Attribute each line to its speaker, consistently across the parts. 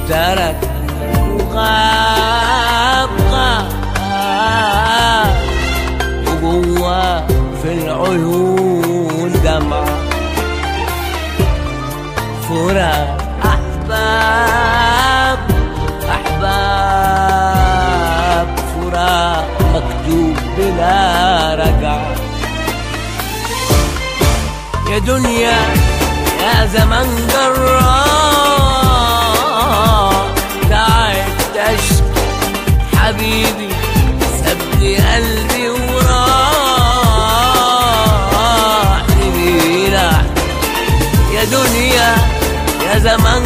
Speaker 1: تركني وغاب غاب وجوه في العيون دمعة فراق أحباب أحباب فراق مكتوب بلا رجعة يا دنيا يا زمن جراح تعبت اشكي حبيبي سابني قلبي وراح لمينا يا دنيا يا زمن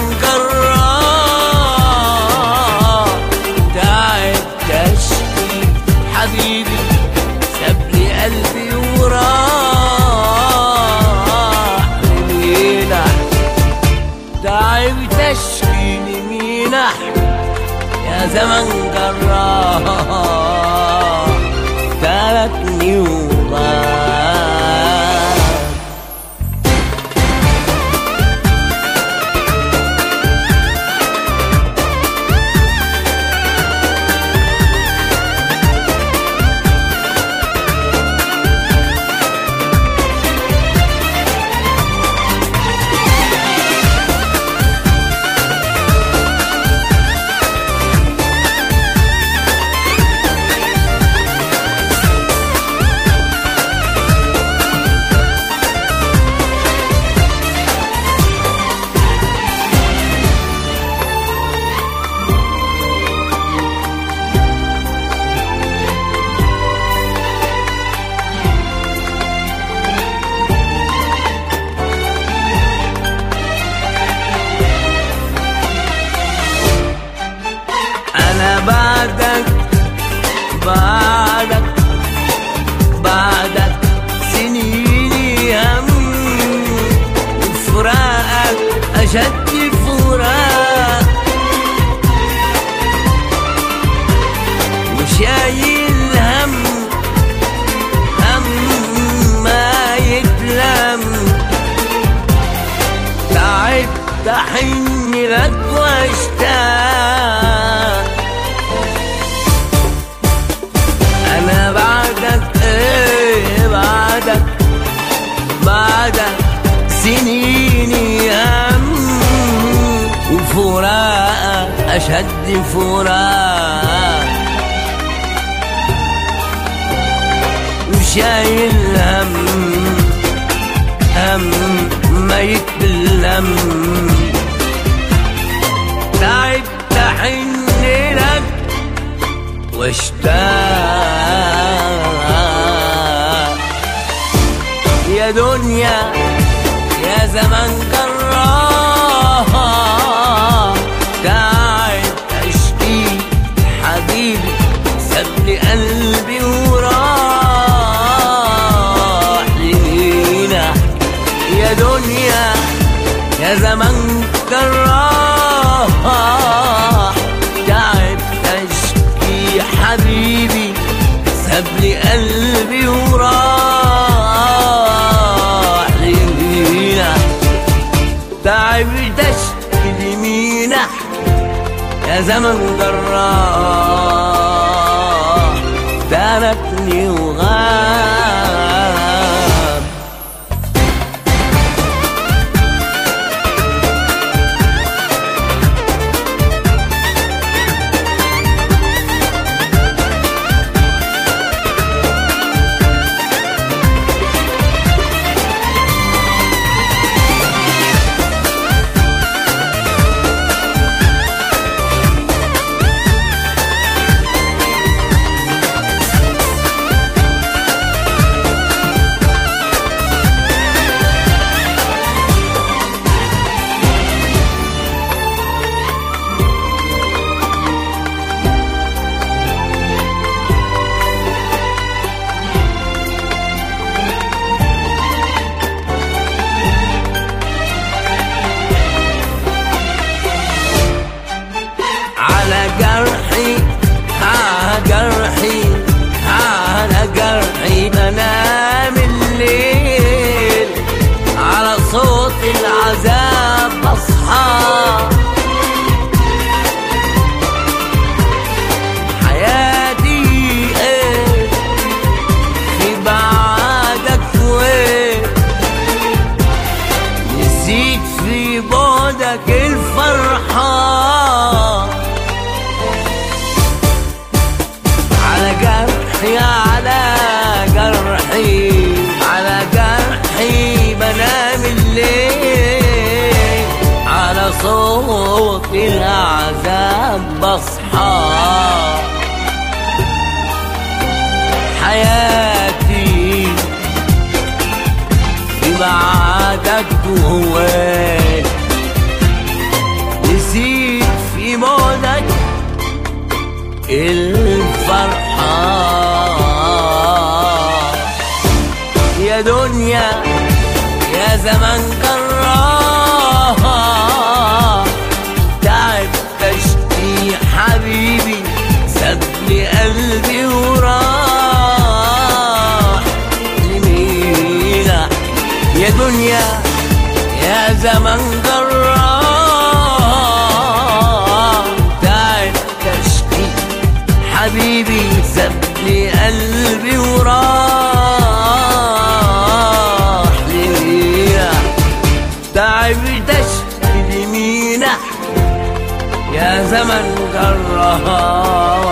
Speaker 1: جراح تعبت اشكي حبيبي سابني قلبي وراح لمينا تعبت اشكي لمينا يا زمن جراح تركني وغاب انا بعدك بعدك بعدك سنيني هم وفراقك اشد فراق وشايل هم هم ما يتلم تعبت احن لك واشتاق انا بعدك ايه بعدك بعدك سنيني هم وفراقك اشد فراق وشايل هم هم ما يتلم تعبت احن لك واشتاق يا دنيا يا زمن جراح تعب اشكي حبيبي سابني قلبي وراح لينا يا دنيا يا زمن جراح تعب اشكي حبيبي سابلي قلبي وراح لمينا تعب اشكي لمينا يا زمن جراح تركني وغاب بصحى حياتي في بعدك جواك نسيت في بعدك الفرحة يا دنيا يا زمن جراها تعب تشتي حبيبي سابني قلبي وراح لمينا يا دنيا يا زمن جراح تعب تشتي حبيبي سابني قلبي وراح لمينا تعب تشتي لمينا يا زمن جراح